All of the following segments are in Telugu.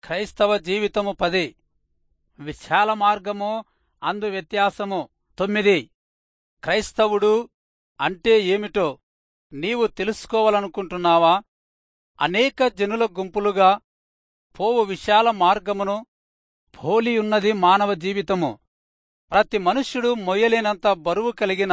క్రైస్తవ జీవితము పది విశాల మార్గము అందు వ్యత్యాసము తొమ్మిది క్రైస్తవుడు అంటే ఏమిటో నీవు తెలుసుకోవాలనుకుంటున్నావా అనేక జనుల గుంపులుగా పోవు విశాల మార్గమును పోలియున్నది మానవ జీవితము ప్రతి మనుష్యుడు మొయ్యలేనంత బరువు కలిగిన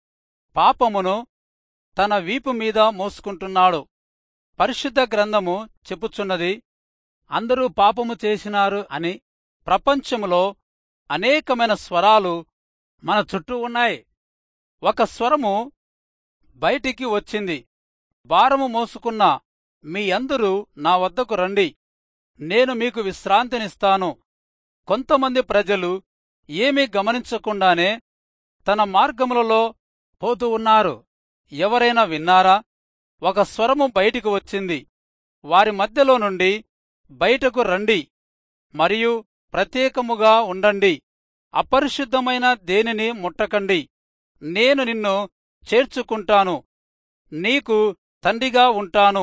పాపమును తన వీపు మీద మోసుకుంటున్నాడు పరిశుద్ధ గ్రంథము చెప్పుచున్నది అందరూ పాపము చేసినారు అని ప్రపంచములో అనేకమైన స్వరాలు మన చుట్టూ ఉన్నాయి ఒక స్వరము బయటికి వచ్చింది భారము మోసుకున్న మీ అందరూ నా వద్దకు రండి నేను మీకు విశ్రాంతినిస్తాను కొంతమంది ప్రజలు ఏమీ గమనించకుండానే తన మార్గములలో పోతూ ఉన్నారు ఎవరైనా విన్నారా ఒక స్వరము బయటికి వచ్చింది వారి మధ్యలో నుండి బయటకు రండి మరియు ప్రత్యేకముగా ఉండండి అపరిశుద్ధమైన దేనిని ముట్టకండి నేను నిన్ను చేర్చుకుంటాను నీకు తండ్రిగా ఉంటాను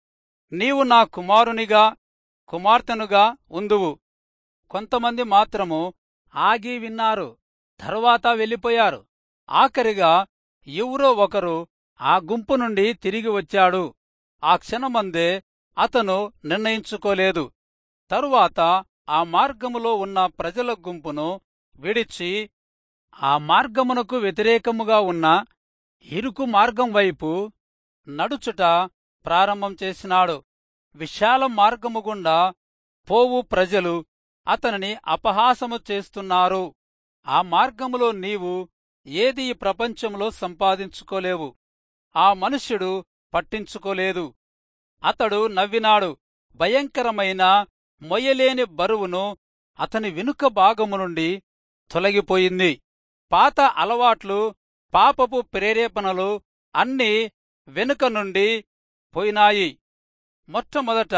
నీవు నా కుమారునిగా కుమార్తెనుగా ఉందువు కొంతమంది మాత్రము ఆగి విన్నారు తరువాత వెళ్ళిపోయారు ఆఖరిగా ఎవరో ఒకరు ఆ గుంపు నుండి తిరిగి వచ్చాడు ఆ క్షణమందే అతను నిర్ణయించుకోలేదు తరువాత ఆ మార్గములో ఉన్న ప్రజల గుంపును విడిచి ఆ మార్గమునకు వ్యతిరేకముగా ఉన్న ఇరుకు మార్గం వైపు నడుచుట ప్రారంభం చేసినాడు విశాల మార్గము గుండా పోవు ప్రజలు అతనిని అపహాసము చేస్తున్నారు ఆ మార్గములో నీవు ఏది ఈ ప్రపంచంలో సంపాదించుకోలేవు ఆ మనుష్యుడు పట్టించుకోలేదు అతడు నవ్వినాడు భయంకరమైన మొయ్యలేని బరువును అతని వెనుక భాగము నుండి తొలగిపోయింది పాత అలవాట్లు పాపపు ప్రేరేపణలు అన్నీ వెనుక నుండి పోయినాయి మొట్టమొదట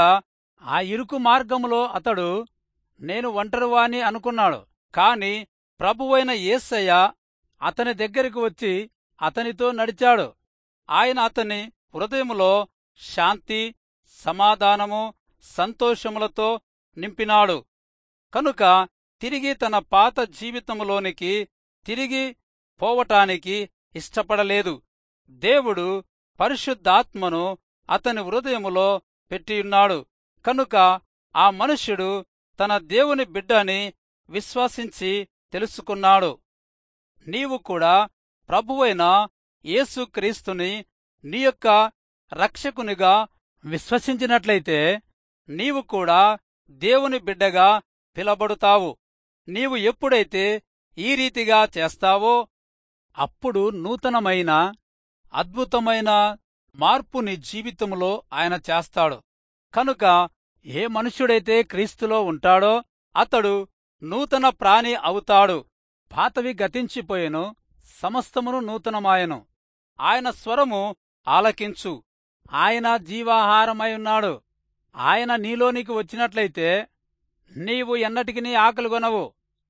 ఆ ఇరుకు మార్గములో అతడు నేను ఒంటరివాని అనుకున్నాడు కాని ప్రభువైన యేసయ్య అతని దగ్గరికి వచ్చి అతనితో నడిచాడు ఆయన అతని హృదయములో శాంతి సమాధానము సంతోషములతో నింపినాడు కనుక తిరిగి తన పాత జీవితములోనికి తిరిగి పోవటానికి ఇష్టపడలేదు దేవుడు పరిశుద్ధాత్మను అతని హృదయములో పెట్టియున్నాడు కనుక ఆ మనుష్యుడు తన దేవుని బిడ్డని విశ్వసించి తెలుసుకున్నాడు నీవు కూడా ప్రభువైన యేసుక్రీస్తుని నీ యొక్క రక్షకునిగా విశ్వసించినట్లయితే నీవు కూడా దేవుని బిడ్డగా పిలబడుతావు నీవు ఎప్పుడైతే ఈ రీతిగా చేస్తావో అప్పుడు నూతనమైన అద్భుతమైన మార్పు నీ జీవితంలో ఆయన చేస్తాడు కనుక ఏ మనుష్యుడైతే క్రీస్తులో ఉంటాడో అతడు నూతన ప్రాణి అవుతాడు పాతవి గతించిపోయెను సమస్తమును నూతనమాయెను ఆయన స్వరము ఆలకించు ఆయన జీవాహారమై ఉన్నాడు ఆయన నీలోనికి వచ్చినట్లయితే నీవు ఎన్నటికి ఆకలిగొనవు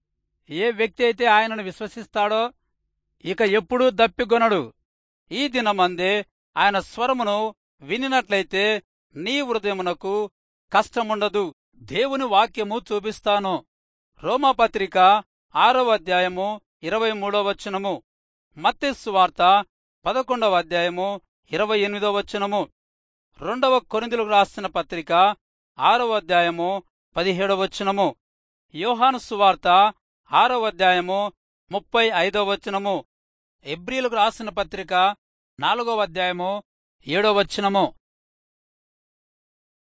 ఏ వ్యక్తి అయితే ఆయనను విశ్వసిస్తాడో ఇక ఎప్పుడూ దప్పిగొనడు ఈ దినమందే ఆయన స్వరమును వినినట్లయితే నీ హృదయమునకు కష్టముండదు దేవుని వాక్యము చూపిస్తాను రోమాపత్రిక ఆరవ అధ్యాయము ఇరవై మూడవ వచనము మత్తెస్సు వార్త పదకొండవ అధ్యాయము ఇరవై ఎనిమిదవ వచనము రెండవ కొరిందులకు రాసిన పత్రిక ఆరవ అధ్యాయము పదిహేడవ వచనము యోహాను సువార్త ఆరవ అధ్యాయము ముప్పై ఐదవ వచనము ఎబ్రిలకు రాసిన పత్రిక నాలుగవ అధ్యాయము ఏడవ వచనము